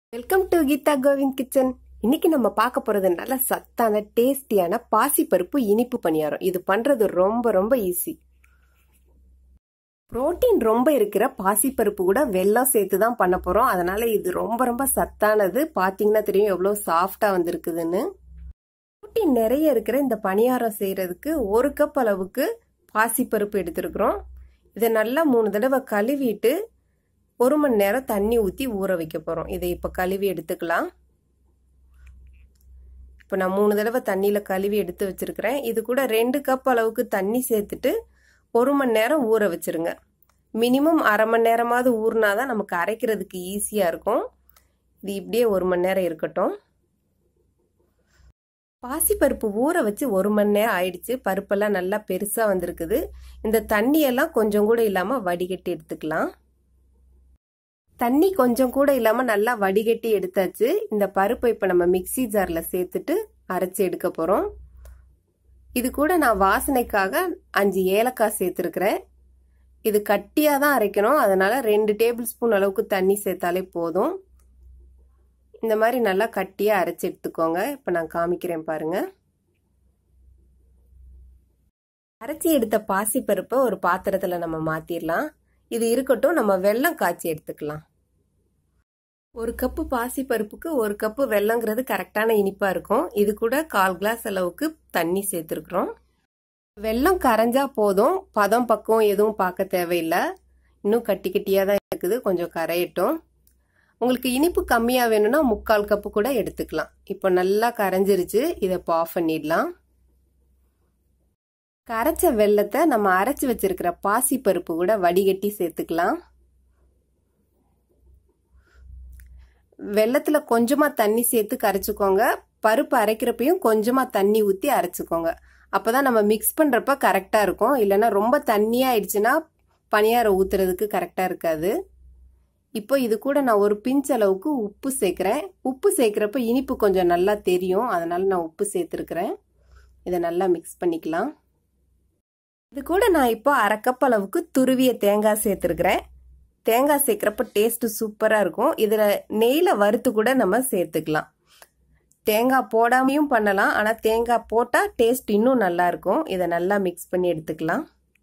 welcome to Geetha Govind kitchen இன்னைக்கு நம்ம பார்க்க போறது நல்ல சத்தான டேஸ்டியான பாசிப்பருப்பு இனிப்பு பணியாரம் இது பண்றது ரொம்ப ரொம்ப ஈஸி புரோட்டீன் ரொம்ப இருக்கிற பாசிப்பருப்பு கூட வெல்லம் சேர்த்து தான் பண்ண போறோம் அதனால இது ரொம்ப ரொம்ப சத்தானது பாத்தீங்கன்னா தெரியும் எவ்வளவு சாஃப்டா வந்திருக்குதுன்னு புரோட்டீன் நிறைய இருக்கிற இந்த பணியாரம் செய்யறதுக்கு ஒரு கப் அளவுக்கு பாசிப்பருப்பு எடுத்திருக்கிறோம் இதை நல்லா மூணு தடவை கழுவிட்டு ஒரு மணி நேரம் தண்ணி ஊற்றி ஊற வைக்க போகிறோம் இதை இப்போ கழுவி எடுத்துக்கலாம் இப்போ நான் மூணு தடவை தண்ணியில் கழுவி எடுத்து வச்சுருக்கிறேன் இது கூட ரெண்டு கப் அளவுக்கு தண்ணி சேர்த்துட்டு ஒரு மணி நேரம் ஊற வச்சுருங்க மினிமம் அரை மணி நேரமாவது ஊறினா தான் நமக்கு அரைக்கிறதுக்கு ஈஸியாக இருக்கும் இது இப்படியே ஒரு மணி நேரம் இருக்கட்டும் பாசிப்பருப்பு ஊற வச்சு ஒரு மணி நேரம் ஆயிடுச்சு பருப்பெல்லாம் நல்லா பெருசாக வந்திருக்குது இந்த தண்ணியெல்லாம் கொஞ்சம் கூட இல்லாமல் வடிகட்டி எடுத்துக்கலாம் தண்ணி கொஞ்சம் கூட இல்லாமல் நல்லா வடிகட்டி எடுத்தாச்சு இந்த பருப்பை இப்போ நம்ம மிக்சி ஜாரில் சேர்த்துட்டு அரைச்சி எடுக்க போகிறோம் இது கூட நான் வாசனைக்காக அஞ்சு ஏலக்காய் சேர்த்துருக்குறேன் இது கட்டியாக தான் அரைக்கணும் அதனால் ரெண்டு டேபிள் ஸ்பூன் அளவுக்கு தண்ணி சேர்த்தாலே போதும் இந்த மாதிரி நல்லா கட்டியாக அரைச்சி எடுத்துக்கோங்க இப்போ நான் காமிக்கிறேன் பாருங்கள் அரைச்சி எடுத்த பாசி பருப்பை ஒரு பாத்திரத்தில் நம்ம மாற்றிடலாம் இது இருக்கட்டும் நம்ம வெல்லம் காய்ச்சி எடுத்துக்கலாம் ஒரு கப்பு பாசி பருப்புக்கு ஒரு கப்பு வெள்ளங்கிறது கரெக்டான இனிப்பாக இருக்கும் இது கூட கால் கிளாஸ் அளவுக்கு தண்ணி சேர்த்துருக்குறோம் வெள்ளம் கரைஞ்சா போதும் பதம் பக்கம் எதுவும் பார்க்க தேவையில்லை இன்னும் கட்டி கட்டியாக தான் இருக்குது கொஞ்சம் கரையட்டும் உங்களுக்கு இனிப்பு கம்மியாக வேணும்னா முக்கால் கப்பு கூட எடுத்துக்கலாம் இப்போ நல்லா கரைஞ்சிருச்சு இதை இப்போ ஆஃப் பண்ணிடலாம் கரைச்ச வெள்ளத்தை நம்ம அரைச்சி வச்சிருக்கிற பாசி பருப்பு கூட வடிகட்டி சேர்த்துக்கலாம் வெள்ளத்துல கொஞ்சமா தண்ணி சேர்த்து கரைச்சிக்கோங்க பருப்பு அரைக்கிறப்பையும் கொஞ்சமா தண்ணி ஊற்றி அரைச்சிக்கோங்க அப்போதான் நம்ம மிக்ஸ் பண்றப்ப கரெக்டா இருக்கும் இல்லைன்னா ரொம்ப தண்ணியா ஆயிடுச்சுன்னா பணியாரம் ஊத்துறதுக்கு கரெக்டா இருக்காது இப்போ இது கூட நான் ஒரு பிஞ்ச் அளவுக்கு உப்பு சேர்க்குறேன் உப்பு சேர்க்குறப்ப இனிப்பு கொஞ்சம் நல்லா தெரியும் அதனால நான் உப்பு சேர்த்துருக்குறேன் இதை நல்லா மிக்ஸ் பண்ணிக்கலாம் இது கூட நான் இப்போ அரை கப் அளவுக்கு துருவிய தேங்காய் சேர்த்துருக்குறேன் தேங்காய் சேர்க்குறப்ப டேஸ்ட்டு சூப்பராக இருக்கும் இதில் நெய்யில் வறுத்து கூட நம்ம சேர்த்துக்கலாம் தேங்காய் போடாமையும் பண்ணலாம் ஆனால் தேங்காய் போட்டால் டேஸ்ட் இன்னும் நல்லா இருக்கும் இதை நல்லா மிக்ஸ் பண்ணி எடுத்துக்கலாம்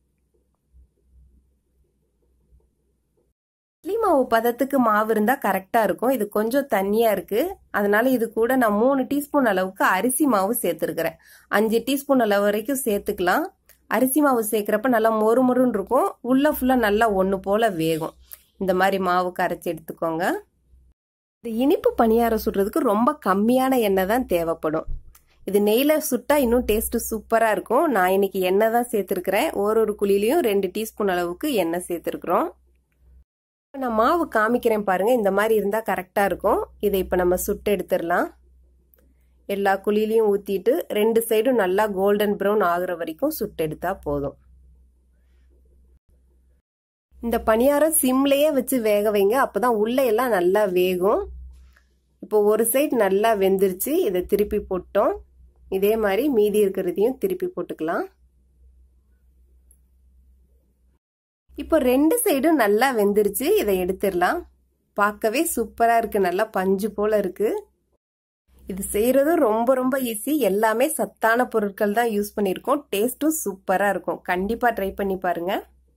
இட்லி மாவு பதத்துக்கு மாவு இருந்தால் கரெக்டாக இருக்கும் இது கொஞ்சம் தண்ணியாக இருக்குது அதனால இது கூட நான் மூணு டீஸ்பூன் அளவுக்கு அரிசி மாவு சேர்த்துருக்குறேன் அஞ்சு டீஸ்பூன் அளவு வரைக்கும் சேர்த்துக்கலாம் அரிசி மாவு சேர்க்குறப்ப நல்லா மொறு மொறுன்னு இருக்கும் உள்ள ஃபுல்லாக நல்லா ஒன்று போல் வேகும் இந்த மாதிரி மாவு கரைச்சி எடுத்துக்கோங்க இந்த இனிப்பு பணியாரம் சுடுறதுக்கு ரொம்ப கம்மியான எண்ணெய் தான் தேவைப்படும் இது நெய்யில் சுட்டா இன்னும் டேஸ்ட்டு சூப்பராக இருக்கும் நான் இன்னைக்கு எண்ணெய் தான் சேர்த்துருக்குறேன் ஒரு ஒரு குழிலையும் ரெண்டு டீஸ்பூன் அளவுக்கு எண்ணெய் சேர்த்துருக்குறோம் நான் மாவு காமிக்கிறேன் பாருங்க இந்த மாதிரி இருந்தால் கரெக்டாக இருக்கும் இதை இப்போ நம்ம சுட்டு எடுத்துடலாம் எல்லா குழிலையும் ஊற்றிட்டு ரெண்டு சைடும் நல்லா கோல்டன் ப்ரௌன் ஆகுற வரைக்கும் சுட்டெடுத்தா போதும் இந்த பணியாரம் சிம்லேயே வச்சு வேக வைங்க அப்போதான் உள்ள எல்லாம் நல்லா வேகும் இப்போ ஒரு சைடு நல்லா வெந்துருச்சு இதை திருப்பி போட்டோம் இதே மாதிரி மீதி இருக்கிறதையும் திருப்பி போட்டுக்கலாம் இப்போ ரெண்டு சைடும் நல்லா வெந்துருச்சு இதை எடுத்துடலாம் பார்க்கவே சூப்பராக இருக்கு நல்லா பஞ்சு போல இருக்கு இது செய்யறது ரொம்ப ரொம்ப ஈஸி எல்லாமே சத்தான பொருட்கள் தான் யூஸ் பண்ணியிருக்கோம் டேஸ்ட்டும் சூப்பராக இருக்கும் கண்டிப்பாக ட்ரை பண்ணி பாருங்க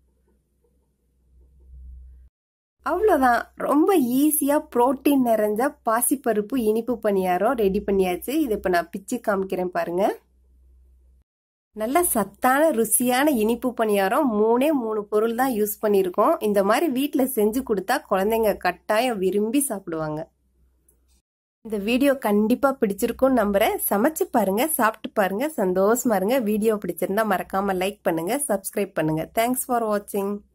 அவ்வளோதான் ரொம்ப ஈஸியாக ப்ரோட்டீன் நிறைஞ்ச பாசிப்பருப்பு இனிப்பு பணியாரம் ரெடி பண்ணியாச்சு இது இப்போ நான் பிச்சு காமிக்கிறேன் பாருங்க நல்ல சத்தான ருசியான இனிப்பு பணியாரம் மூணே மூணு பொருள் தான் யூஸ் பண்ணியிருக்கோம் இந்த மாதிரி வீட்டில் செஞ்சு கொடுத்தா குழந்தைங்க கட்டாயம் விரும்பி சாப்பிடுவாங்க இந்த வீடியோ கண்டிப்பா பிடிச்சிருக்கும்னு நம்புறேன் சமைச்சு பாருங்க சாப்பிட்டு பாருங்க சந்தோஷமா இருங்க வீடியோ பிடிச்சிருந்தா மறக்காம லைக் பண்ணுங்க சப்ஸ்கிரைப் பண்ணுங்க தேங்க்ஸ் ஃபார் வாட்சிங்